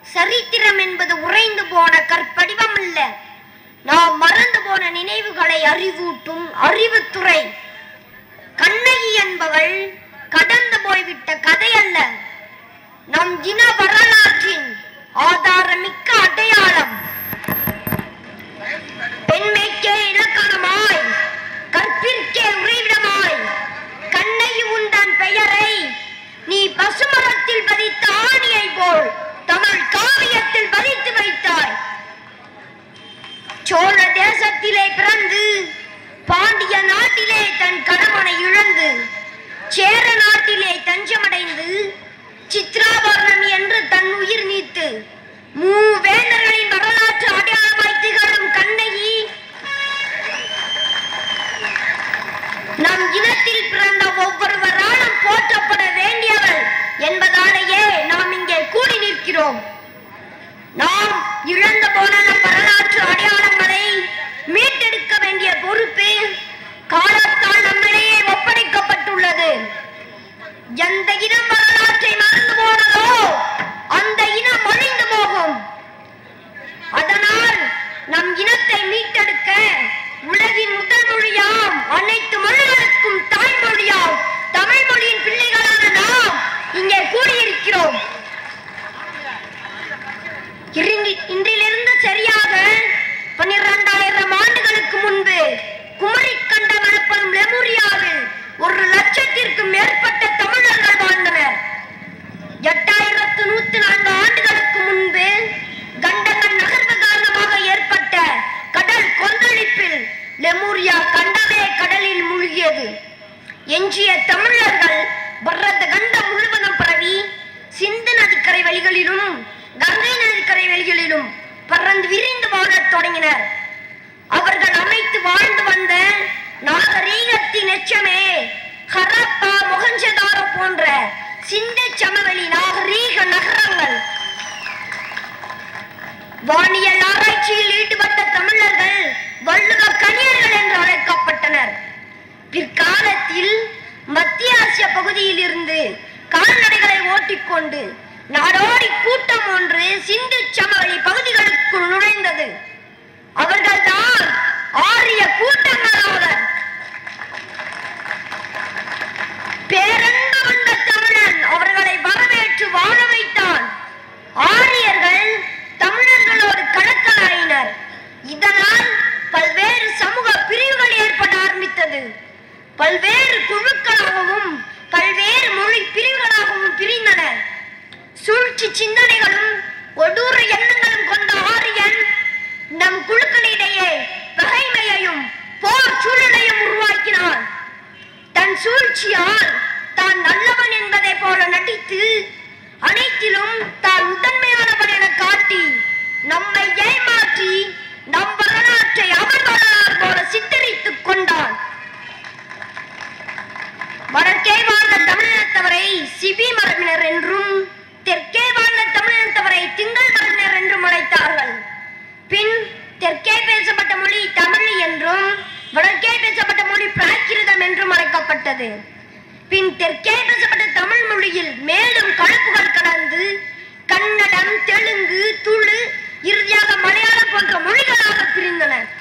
சரித்திரம் என்பது உறைந்து போன கற்படிவம் அல்ல நாம் மறந்து போன நினைவுகளை அறிவூட்டும் அறிவுத்துறை கண்ணகி என்பவள் கடந்து போய்விட்ட கதை அல்ல நம் இன வரலாற்றின் ஆதாரமிக்க அடையாளம் பெண்மைக்கே இலக்கணமாய் கற்பிற்கே உறைவிடமாய் கண்ணகி உந்தன் பெயரை நீ பசுமரத்தில் பதித்த ஆணியை போல் தமிழ் காவியத்தில் பதித்து வைத்தாய் சோழ தேசத்திலே பிறந்து பாண்டிய நாட்டிலே தன் கணவனை இழந்து சேர நாட்டிலே தஞ்சமடைந்து சித்ராபரணம் என்று தன் உயிர் நீத்து மூவேந்தர்களின் வரலாற்று அடையாளமாய் திகழும் கண்ணகி நம் இனத்தில் பிறந்த ஒவ்வொருவராலும் போற்றப்பட வேண்டியவள் என்பதாலேயே நாம் இங்கே கூடி நிற்கிறோம் நாம் இழந்து போன நம் வரலாற்று அடையாளங்களை மீட்டெடுக்க வேண்டிய பொறுப்பு காலத்தால் நம்மிடையே ஒப்படைக்கப்பட்டுள்ளது எந்த இனம் வரலாற்றை மறந்து போனதோ அந்த இனம் அழிந்து போகும் அதனால் நம் இனத்தை மீட்டெடுக்க உலகின் முதல் மொழியாம் அனைத்து மொழிகளுக்கும் தாய்மொழியாம் தமிழ் மொழியின் பிள்ளைகளான நாம் இங்கே கூடியிருக்கிறோம் இன்றி- இன்றிலிருந்து சரியாக பன்னிரண்டாயிரம் ஆண்டுகளுக்கு முன்பு குமரிக்கண்டம் எனப்படும் லெமுரியாவில் ஒரு லட்சத்திற்கும் மேற்பட்ட தமிழர்கள் வாழ்ந்தனர் எட்டாயிரத்து நூத்தி நான்கு ஆண்டுகளுக்கு முன்பு கண்டகன் நகர்வு காரணமாக ஏற்பட்ட கடல் கொந்தளிப்பில் லெமூரியா கண்டமே கடலில் மூழ்கியது எஞ்சிய தமிழர்கள் பரத கண்டம் முழுவதும் பரவி சிந்து நதிக்கரை வெளிகளிலும் கங்கை நதிக்கரை வெளிகளிலும் பறந்து விரிந்து வாழத் தொடங்கினர் அவர்கள் அமைத்து வாழ்ந்து வந்த நாகரீகத்தின் எச்சமே ஹரப்பா மொகஞ்சதாரோ போன்ற சிந்து சமவெளி நாகரீக நகரங்கள் வானியல் ஆராய்ச்சியில் ஈடுபட்ட தமிழர்கள் வள்ளுவ கணியர்கள் என்று அழைக்கப்பட்டனர் பிற்காலத்தில் மத்திய ஆசிய பகுதியில் இருந்து கால்நடைகளை ஓட்டிக்கொண்டு நாடோடி கூட்டம் ஒன்று சிந்து சமவெளி பகுதிகளுக்குள் நுழைந்தது அவர்கள்தான் ஆரிய கூட்டங்கள் ஆவர் பேரன்பு கொண்ட தமிழன் அவர்களை வரவேற்று வாழ வைத்தான் ஆரியர்கள் தமிழர்களோடு கலக்கலாயினர் இதனால் பல்வேறு சமூக பிரிவுகள் ஏற்பட ஆரம்பித்தது பல்வேறு குழுக்களாகவும் பல்வேறு மொழி பிரிவுகளாகவும் பிரிந்தன சூழ்ச்சி சிந்தனைகளும் கொடூர எண்ணங்களும் கொண்ட ஆரியன் நம் குழுக்களிடையே பகைமையையும் போர் சூழலையும் உருவாக்கினான் தன் சூழ்ச்சியால் தான் நல்லவன் என்பதை போல நடித்து அனைத்திலும் தான் முதன்மையானவன் என காட்டி நம்மை ஏமாற்றி நம் வரலாற்றை அவன் வரலாறு போல சித்தரித்துக் கொண்டான் வடக்கே வாழ்ந்த தமிழினத்தவரை சிபி மரபினர் என்றும் தெற்கே வாழ்ந்த தமிழினத்தவரை திங்கள் மரபினர் என்றும் அழைத்தார்கள் பின் தெற்கே பேசப்பட்ட மொழி தமிழ் என்றும் வடக்கே பேசப்பட்ட மொழி பிராகிருதம் என்றும் அழைக்கப்பட்டது பின் தெற்கே பேசப்பட்ட தமிழ் மொழியில் மேலும் கலப்புகள் கடந்து கன்னடம் தெலுங்கு துளு இறுதியாக மலையாளம் போன்ற மொழிகளாக பிரிந்தன